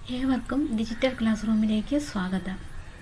ഏവർക്കും digital class റൂമിലേക്ക് സ്വാഗതം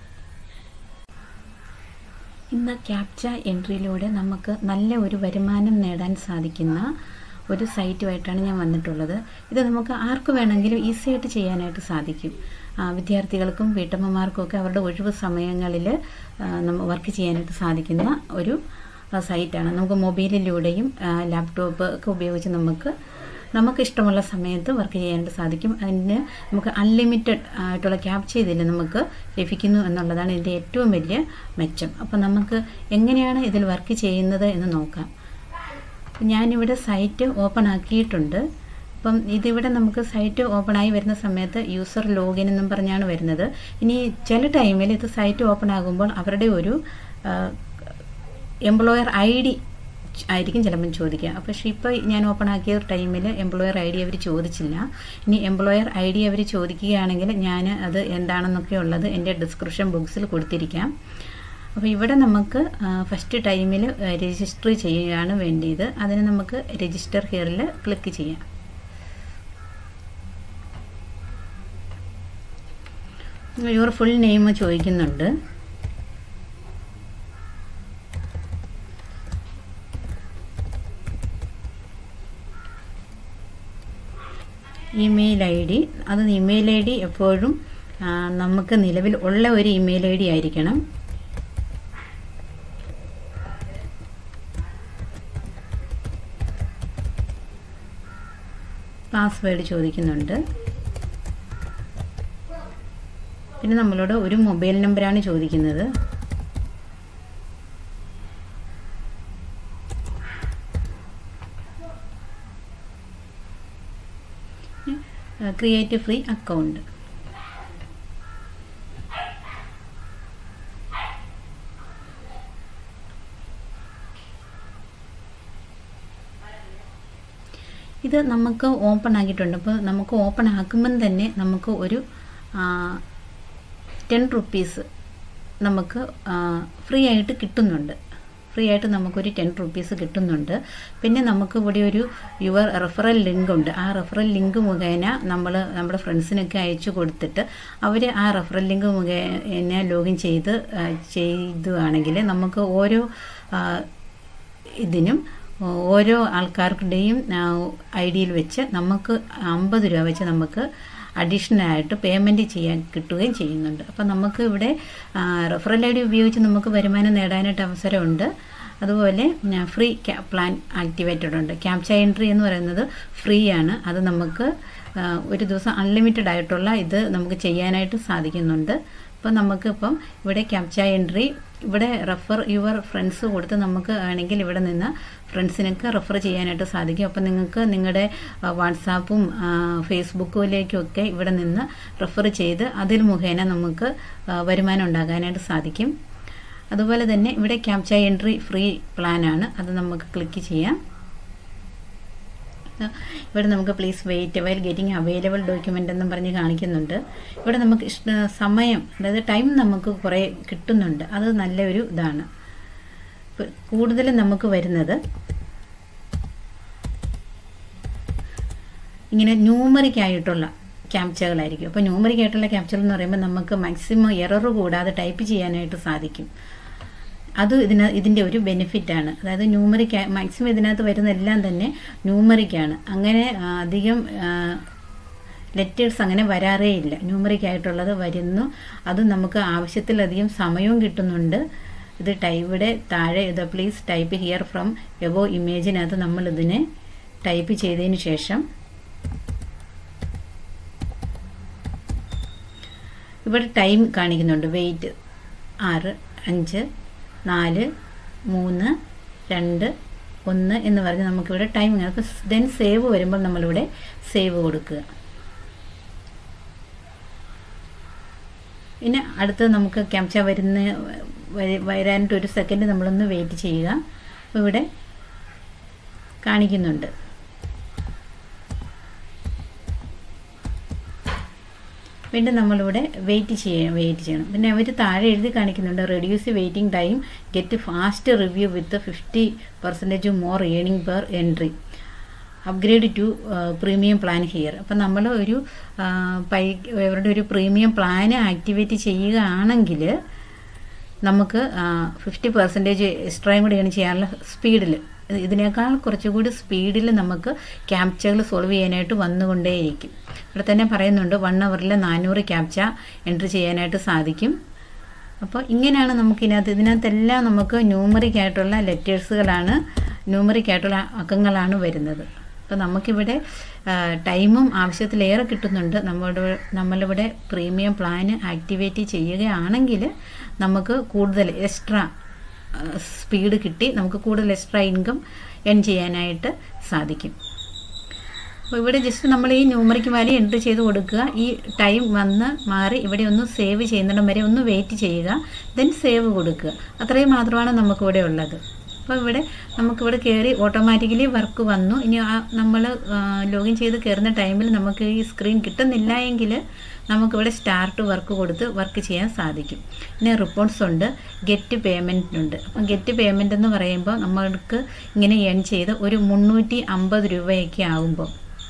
ഇന്ന് ക്യാപ്ച എൻട്രിയിലൂടെ നമുക്ക് നല്ല ഒരു വരുമാനം നേടാൻ സാധിക്കുന്ന ഒരു സൈറ്റുമായിട്ടാണ് ഞാൻ വന്നിട്ടുള്ളത് ഇത് നമുക്ക് ആർക്ക് വേണമെങ്കിലും ഈസി ആയിട്ട് ചെയ്യാനായിട്ട് സാധിക്കും ആ, വിദ്യാർത്ഥികൾക്കും വീട്ടമ്മമാർക്കും ഒക്കെ അവരുടെ ഒഴിവ് സമയങ്ങളിൽ നമ്മൾ വർക്ക് ചെയ്യാനായിട്ട് സാധിക്കുന്ന ഒരു ആ, സൈറ്റാണ് നമുക്ക് മൊബൈലിലൂടെയും ആ, ലാപ്ടോപ്പ് ഒക്കെ ഉപയോഗിച്ച് നമുക്ക് നമുക്ക് ഇഷ്ടമുള്ള സമയത്ത് വർക്ക് ചെയ്യാനായിട്ട് സാധിക്കും അതിന് നമുക്ക് അൺലിമിറ്റഡ് ആയിട്ടുള്ള ക്യാപ്ചർ ഇതിൽ നമുക്ക് ലഭിക്കുന്നു എന്നുള്ളതാണ് ഇതിൻ്റെ ഏറ്റവും വലിയ മെച്ചം അപ്പോൾ നമുക്ക് എങ്ങനെയാണ് ഇതിൽ വർക്ക് ചെയ്യുന്നത് എന്ന് നോക്കാം ഞാനിവിടെ സൈറ്റ് ഓപ്പൺ ആക്കിയിട്ടുണ്ട് അപ്പം ഇതിവിടെ നമുക്ക് സൈറ്റ് ഓപ്പൺ ആയി വരുന്ന സമയത്ത് യൂസർ ലോഗിൻ എന്നും പറഞ്ഞാണ് വരുന്നത് ഇനി ചില ടൈമിൽ ഇത് സൈറ്റ് ഓപ്പൺ ആകുമ്പോൾ അവരുടെ ഒരു എംപ്ലോയർ ഐ ഡി ആയിരിക്കും ചിലപ്പം ചോദിക്കുക പക്ഷേ ഇപ്പോൾ ഞാൻ ഓപ്പൺ ആക്കിയ ടൈമിൽ എംപ്ലോയർ ഐ ഡി അവർ ചോദിച്ചില്ല ഇനി എംപ്ലോയർ ഐ ഡി അവർ ചോദിക്കുകയാണെങ്കിൽ ഞാൻ അത് എന്താണെന്നൊക്കെ ഉള്ളത് എൻ്റെ ഡിസ്ക്രിപ്ഷൻ ബോക്സിൽ കൊടുത്തിരിക്കാം അപ്പോൾ ഇവിടെ നമുക്ക് ഫസ്റ്റ് ടൈമിൽ രജിസ്റ്റർ ചെയ്യുകയാണ് വേണ്ടിയത് അതിന് നമുക്ക് രജിസ്റ്റർ ഹിയറിൽ ക്ലിക്ക് ചെയ്യാം യുവർ ഫുൾ നെയിം ചോദിക്കുന്നുണ്ട് ഇമെയിൽ ഐ ഡി അത് ഇമെയിൽ ഐ ഡി എപ്പോഴും ആ, നമുക്ക് നിലവിൽ ഉള്ള ഒരു ഇമെയിൽ ഐ ഡി ആയിരിക്കണം പാസ്വേഡ് ചോദിക്കുന്നുണ്ട് പിന്നെ നമ്മളോട് ഒരു മൊബൈൽ നമ്പറാണ് ചോദിക്കുന്നത് ക്രിയേറ്റ് ഫ്രീ അക്കൗണ്ട് ഇത് നമുക്ക് ഓപ്പൺ ആക്കിയിട്ടുണ്ട് അപ്പോൾ നമുക്ക് ഓപ്പൺ ആക്കുമ്പം തന്നെ നമുക്ക് ഒരു ടെൻ റുപ്പീസ് നമുക്ക് ഫ്രീ ആയിട്ട് കിട്ടുന്നുണ്ട് ഫ്രീ ആയിട്ട് നമുക്കൊരു ടെൻ റുപ്പീസ് കിട്ടുന്നുണ്ട് പിന്നെ നമുക്ക് ഇവിടെ ഒരു യുവർ റെഫറൽ ലിങ്ക് ഉണ്ട് ആ റെഫറൽ ലിങ്ക് മുഖേന നമ്മൾ നമ്മുടെ ഫ്രണ്ട്സിനൊക്കെ അയച്ചു കൊടുത്തിട്ട് അവർ ആ റെഫറൽ ലിങ്ക് മുഖേന ലോഗിൻ ചെയ്ത് ആ, ചെയ്തുവാണെങ്കിൽ നമുക്ക് ഓരോ ആ, ഇതിനും ഓരോ ആൾക്കാരുടെയും ഐ ഡിയിൽ വെച്ച് നമുക്ക് അമ്പത് രൂപ വെച്ച് നമുക്ക് അഡീഷണൽ ആയിട്ട് പേയ്മെൻറ്റ് ചെയ്യാൻ കിട്ടുകയും ചെയ്യുന്നുണ്ട് അപ്പം നമുക്ക് ഇവിടെ റെഫറൽ ഐ ഡി ഉപയോഗിച്ച് നമുക്ക് വരുമാനം നേടാനായിട്ട് അവസരമുണ്ട് അതുപോലെ ഫ്രീ പ്ലാൻ ആക്ടിവേറ്റഡ് ഉണ്ട് ക്യാപ്ച എൻട്രി എന്ന് പറയുന്നത് ഫ്രീ ആണ് അത് നമുക്ക് ആ, ഒരു ദിവസം അൺലിമിറ്റഡ് ആയിട്ടുള്ള ഇത് നമുക്ക് ചെയ്യാനായിട്ട് സാധിക്കുന്നുണ്ട് അപ്പം നമുക്കിപ്പം ഇവിടെ ക്യാപ്ച എൻട്രി ഇവിടെ റെഫർ യുവർ ഫ്രണ്ട്സ് കൊടുത്ത് നമുക്ക് വേണമെങ്കിൽ ഇവിടെ നിന്ന് ഫ്രണ്ട്സിനൊക്കെ റെഫർ ചെയ്യാനായിട്ട് സാധിക്കും അപ്പം നിങ്ങൾക്ക് നിങ്ങളുടെ വാട്സാപ്പും ഫേസ്ബുക്കിലേക്കും ഒക്കെ ഇവിടെ നിന്ന് റെഫർ ചെയ്ത് അതിൽ മുഖേന നമുക്ക് ആ, വരുമാനം ഉണ്ടാകാനായിട്ട് സാധിക്കും അതുപോലെ തന്നെ ഇവിടെ ക്യാപ്ച എൻട്രി ഫ്രീ പ്ലാനാണ് അത് നമുക്ക് ക്ലിക്ക് ചെയ്യാം ഇവിടെ നമുക്ക് please wait while getting available document എന്നും പറഞ്ഞ് കാണിക്കുന്നുണ്ട് ഇവിടെ നമുക്ക് ഇഷ്ട സമയം അതായത് ടൈം നമുക്ക് കുറേ കിട്ടുന്നുണ്ട് അത് നല്ലൊരു ഇതാണ് ഇപ്പൊ കൂടുതലും നമുക്ക് വരുന്നത് ഇങ്ങനെ ന്യൂമറിക് ആയിട്ടുള്ള ക്യാപ്ചകളായിരിക്കും അപ്പോൾ ന്യൂമറിക് ആയിട്ടുള്ള ക്യാപ്ചർ എന്ന് പറയുമ്പോൾ നമുക്ക് മാക്സിമം എറർ കൂടാതെ ടൈപ്പ് ചെയ്യാനായിട്ട് സാധിക്കും അത് ഇതിന ഇതിൻ്റെ ഒരു ബെനിഫിറ്റാണ് അതായത് ന്യൂമറിക് മാക്സിമം ഇതിനകത്ത് വരുന്ന എല്ലാം തന്നെ ന്യൂമറിക്കാണ് അങ്ങനെ ആ, അധികം ലെറ്റേഴ്സ് അങ്ങനെ വരാറേ ഇല്ല ന്യൂമറിക് ആയിട്ടുള്ളത് വരുന്നു അത് നമുക്ക് ആവശ്യത്തിലധികം സമയവും കിട്ടുന്നുണ്ട് ഇത് ടൈ ഇവിടെ താഴെ ഇത് please type here from above ഇമേജിനകത്ത് നമ്മൾ ഇതിനെ ടൈപ്പ് ചെയ്തതിന് ശേഷം ഇവിടെ ടൈം കാണിക്കുന്നുണ്ട് വെയിറ്റ് ആറ് അഞ്ച് നാല് മൂന്ന് രണ്ട് ഒന്ന് എന്ന് പറഞ്ഞ് നമുക്കിവിടെ ടൈം അപ്പോൾ ദെൻ സേവ് വരുമ്പോൾ നമ്മളിവിടെ സേവ് കൊടുക്കുക പിന്നെ അടുത്ത് നമുക്ക് ക്യാപ്ച വരുന്ന വര- വരാനായിട്ട് ഒരു സെക്കൻഡ് നമ്മളൊന്ന് വെയിറ്റ് ചെയ്യുക അപ്പോൾ ഇവിടെ കാണിക്കുന്നുണ്ട് വീണ്ടും നമ്മളിവിടെ വെയിറ്റ് ചെയ്യണം വെയിറ്റ് ചെയ്യണം പിന്നെ അവർ താഴെ എഴുതി കാണിക്കുന്നുണ്ട് reduce waiting time get fast review with fifty percentage more earning per entry upgrade to premium plan here അപ്പം നമ്മൾ ഒരു ആ, പൈ അവരുടെ ഒരു പ്രീമിയം പ്ലാൻ ആക്ടിവേറ്റ് ചെയ്യുകയാണെങ്കിൽ നമുക്ക് ഫിഫ്റ്റി പെർസെൻറ്റേജ് എക്സ്ട്രയും കൂടിയാണ് ചെയ്യാനുള്ള സ്പീഡിൽ ഇതിനേക്കാൾ കുറച്ചുകൂടി സ്പീഡിൽ നമുക്ക് ക്യാപ്ചകൾ സോൾവ് ചെയ്യാനായിട്ട് വന്നുകൊണ്ടേയിരിക്കും ഇവിടെ തന്നെ പറയുന്നുണ്ട് വൺ അവറിൽ നാനൂറ് ക്യാപ്ച എൻട്രി ചെയ്യാനായിട്ട് സാധിക്കും അപ്പോൾ ഇങ്ങനെയാണ് നമുക്ക് ഇതിനകത്ത് ഇതിനകത്തെല്ലാം നമുക്ക് ന്യൂമറിക് ആയിട്ടുള്ള ലെറ്റേഴ്സുകളാണ് ന്യൂമറിക് ആയിട്ടുള്ള അക്കങ്ങളാണ് വരുന്നത് അപ്പോൾ നമുക്കിവിടെ ആ, ടൈമും ആവശ്യത്തിലേറെ കിട്ടുന്നുണ്ട് നമ്മുടെ നമ്മളിവിടെ പ്രീമിയം പ്ലാന് ആക്ടിവേറ്റ് ചെയ്യുകയാണെങ്കിൽ നമുക്ക് കൂടുതൽ എക്സ്ട്രാ സ്പീഡ് കിട്ടി നമുക്ക് കൂടുതൽ എക്സ്ട്രാ ഇൻകം എൺ ചെയ്യാനായിട്ട് സാധിക്കും അപ്പോൾ ഇവിടെ ജസ്റ്റ് നമ്മൾ ഈ ന്യൂമറിക്ക് വാല്യൂ എൻട്രി ചെയ്ത് കൊടുക്കുക ഈ ടൈം വന്ന് മാറി ഇവിടെ ഒന്ന് സേവ് ചെയ്യുന്നിടം വരെ ഒന്ന് വെയിറ്റ് ചെയ്യുക ദെൻ സേവ് കൊടുക്കുക അത്രയും മാത്രമാണ് നമുക്കിവിടെ ഉള്ളത് അപ്പോൾ ഇവിടെ നമുക്കിവിടെ കയറി ഓട്ടോമാറ്റിക്കലി വർക്ക് വന്നു ഇനി ആ നമ്മൾ ലോഗിൻ ചെയ്ത് കയറുന്ന ടൈമിൽ നമുക്ക് ഈ സ്ക്രീൻ കിട്ടുന്നില്ല എങ്കിൽ നമുക്കിവിടെ സ്റ്റാർട്ട് വർക്ക് കൊടുത്ത് വർക്ക് ചെയ്യാൻ സാധിക്കും പിന്നെ റിപ്പോർട്ട്സ് ഉണ്ട് ഗെറ്റ് പേയ്മെൻ്റ് ഉണ്ട് അപ്പം ഗെറ്റ് പേയ്മെൻ്റ് എന്ന് പറയുമ്പോൾ നമ്മൾക്ക് ഇങ്ങനെ ഏൺ ചെയ്ത് ഒരു മുന്നൂറ്റി അമ്പത് രൂപയൊക്കെ ആകുമ്പോൾ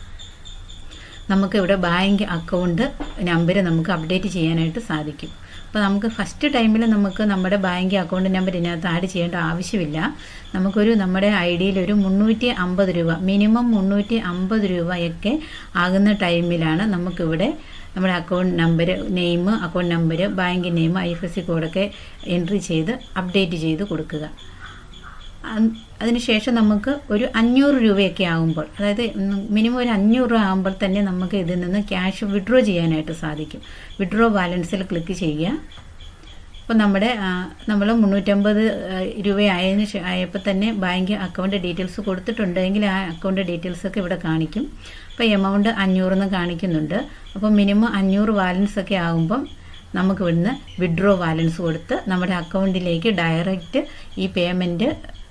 നമുക്ക് ഇവിടെ ബാങ്ക് അക്കൗണ്ട് നമ്പർ നമുക്ക് അപ്ഡേറ്റ് ചെയ്യാനായിട്ട് സാധിക്കും അപ്പോൾ നമുക്ക് ഫസ്റ്റ് ടൈമിൽ നമുക്ക് നമ്മുടെ ബാങ്ക് അക്കൗണ്ട് നമ്പർ ഇതിനകത്ത് ആഡ് ചെയ്യേണ്ട ആവശ്യമില്ല നമുക്കൊരു നമ്മുടെ ഐ ഡിയിൽ ഒരു മുന്നൂറ്റി അമ്പത് രൂപ മിനിമം മുന്നൂറ്റി അമ്പത് രൂപയൊക്കെ ആകുന്ന ടൈമിലാണ് നമുക്കിവിടെ നമ്മുടെ account number name account number bank name I F S C കോഡൊക്കെ എൻട്രി ചെയ്ത് അപ്ഡേറ്റ് ചെയ്ത് കൊടുക്കുക അ- അതിനുശേഷം നമുക്ക് ഒരു അഞ്ഞൂറ് രൂപയൊക്കെ ആകുമ്പോൾ അതായത് മിനിമം ഒരു അഞ്ഞൂറ് രൂപ ആകുമ്പോൾ തന്നെ നമുക്ക് ഇതിൽ നിന്ന് ക്യാഷ് വിഡ്രോ ചെയ്യാനായിട്ട് സാധിക്കും വിഡ്രോ ബാലൻസിൽ ക്ലിക്ക് ചെയ്യുക അപ്പോൾ നമ്മുടെ നമ്മൾ മുന്നൂറ്റമ്പത് രൂപയായതിന് ശേ- ആയപ്പോൾ തന്നെ ബാങ്ക് അക്കൗണ്ട് ഡീറ്റെയിൽസ് കൊടുത്തിട്ടുണ്ടെങ്കിൽ ആ അക്കൗണ്ട് ഡീറ്റെയിൽസ് ഒക്കെ ഇവിടെ കാണിക്കും അപ്പോൾ എമൗണ്ട് അഞ്ഞൂറെന്ന് കാണിക്കുന്നുണ്ട് അപ്പോൾ മിനിമം അഞ്ഞൂറ് ബാലൻസ് ഒക്കെ ആകുമ്പം നമുക്ക് ഇവിടുന്ന് വിഡ്രോ ബാലൻസ് കൊടുത്ത് നമ്മുടെ അക്കൗണ്ടിലേക്ക് ഡയറക്റ്റ് ഈ പേയ്മെൻറ്റ്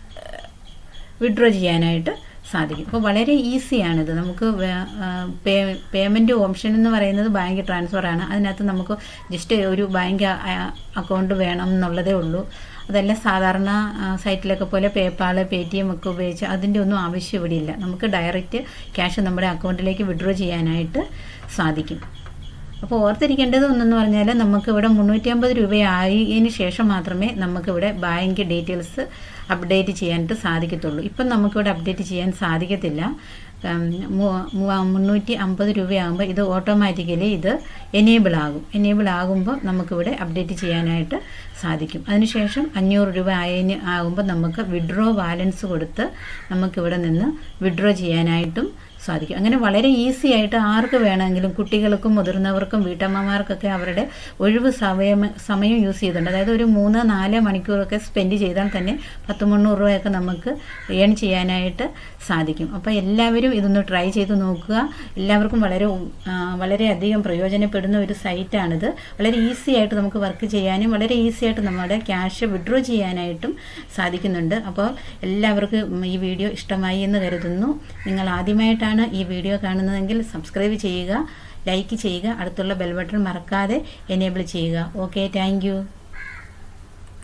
വിഡ്രോ ചെയ്യാനായിട്ട് സാധിക്കും അപ്പോൾ വളരെ ഈസിയാണിത് നമുക്ക് പേയ്മെൻറ്റ് ഓപ്ഷൻ എന്ന് പറയുന്നത് ബാങ്ക് ട്രാൻസ്ഫർ ആണ് അതിനകത്ത് നമുക്ക് ജസ്റ്റ് ഒരു ബാങ്ക് അക്കൗണ്ട് വേണം എന്നുള്ളതേ ഉള്ളൂ അതല്ല സാധാരണ ആ, സൈറ്റിലൊക്കെ പോലെ പേപ്പാൾ പേ ടി എം ഒക്കെ ഉപയോഗിച്ച് അതിൻ്റെ ഒന്നും ആവശ്യം ഇവിടെ ഇല്ല നമുക്ക് ഡയറക്റ്റ് ക്യാഷ് നമ്മുടെ അക്കൗണ്ടിലേക്ക് വിഡ്രോ ചെയ്യാനായിട്ട് സാധിക്കും അപ്പോൾ ഓർത്തിരിക്കേണ്ടത് ഒന്നെന്ന് പറഞ്ഞാൽ നമുക്ക് ഇവിടെ മുന്നൂറ്റി അമ്പത് രൂപയായതിന് ശേഷം മാത്രമേ നമുക്കിവിടെ ബാങ്ക് ഡീറ്റെയിൽസ് അപ്ഡേറ്റ് ചെയ്യാനായിട്ട് സാധിക്കത്തുള്ളൂ ഇപ്പം നമുക്കിവിടെ അപ്ഡേറ്റ് ചെയ്യാൻ സാധിക്കത്തില്ല ഉം, മു- മു- മുന്നൂറ്റി അമ്പത് രൂപയാകുമ്പോൾ ഇത് ഓട്ടോമാറ്റിക്കലി ഇത് എനേബിൾ ആകും എനേബിൾ ആകുമ്പോൾ നമുക്കിവിടെ അപ്ഡേറ്റ് ചെയ്യാനായിട്ട് സാധിക്കും അതിനുശേഷം അഞ്ഞൂറ് രൂപ ആയതിന് ആകുമ്പോൾ നമുക്ക് വിഡ്രോ ബാലൻസ് കൊടുത്ത് നമുക്കിവിടെ നിന്ന് വിഡ്രോ ചെയ്യാനായിട്ടും സാധിക്കും അങ്ങനെ വളരെ ഈസി ആയിട്ട് ആർക്ക് വേണമെങ്കിലും കുട്ടികൾക്കും മുതിർന്നവർക്കും വീട്ടമ്മമാർക്കൊക്കെ അവരുടെ ഒഴിവ് സമയം സമയം യൂസ് ചെയ്തിട്ടുണ്ട് അതായത് ഒരു മൂന്ന് നാല് മണിക്കൂറൊക്കെ സ്പെൻഡ് ചെയ്താൽ തന്നെ പത്ത് മുന്നൂറ് രൂപയൊക്കെ നമുക്ക് ഏൺ ചെയ്യാനായിട്ട് സാധിക്കും അപ്പോൾ എല്ലാവരും ഇതൊന്ന് ട്രൈ ചെയ്ത് നോക്കുക എല്ലാവർക്കും വളരെ ഉ- ആ, വളരെയധികം പ്രയോജനപ്പെടുന്ന ഒരു സൈറ്റാണിത് വളരെ ഈസി ആയിട്ട് നമുക്ക് വർക്ക് ചെയ്യാനും വളരെ ഈസി ആയിട്ട് നമ്മുടെ ക്യാഷ് വിഡ്രോ ചെയ്യാനായിട്ടും സാധിക്കുന്നുണ്ട് അപ്പോൾ എല്ലാവർക്കും ഈ വീഡിയോ ഇഷ്ടമായി എന്ന് കരുതുന്നു നിങ്ങൾ ആദ്യമായിട്ടാണ് ഈ വീഡിയോ കാണുന്നതെങ്കിൽ സബ്സ്ക്രൈബ് ചെയ്യുക ലൈക്ക് ചെയ്യുക അടുത്തുള്ള ബെൽ ബട്ടൺ മറക്കാതെ എനേബിൾ ചെയ്യുക ഓക്കെ താങ്ക്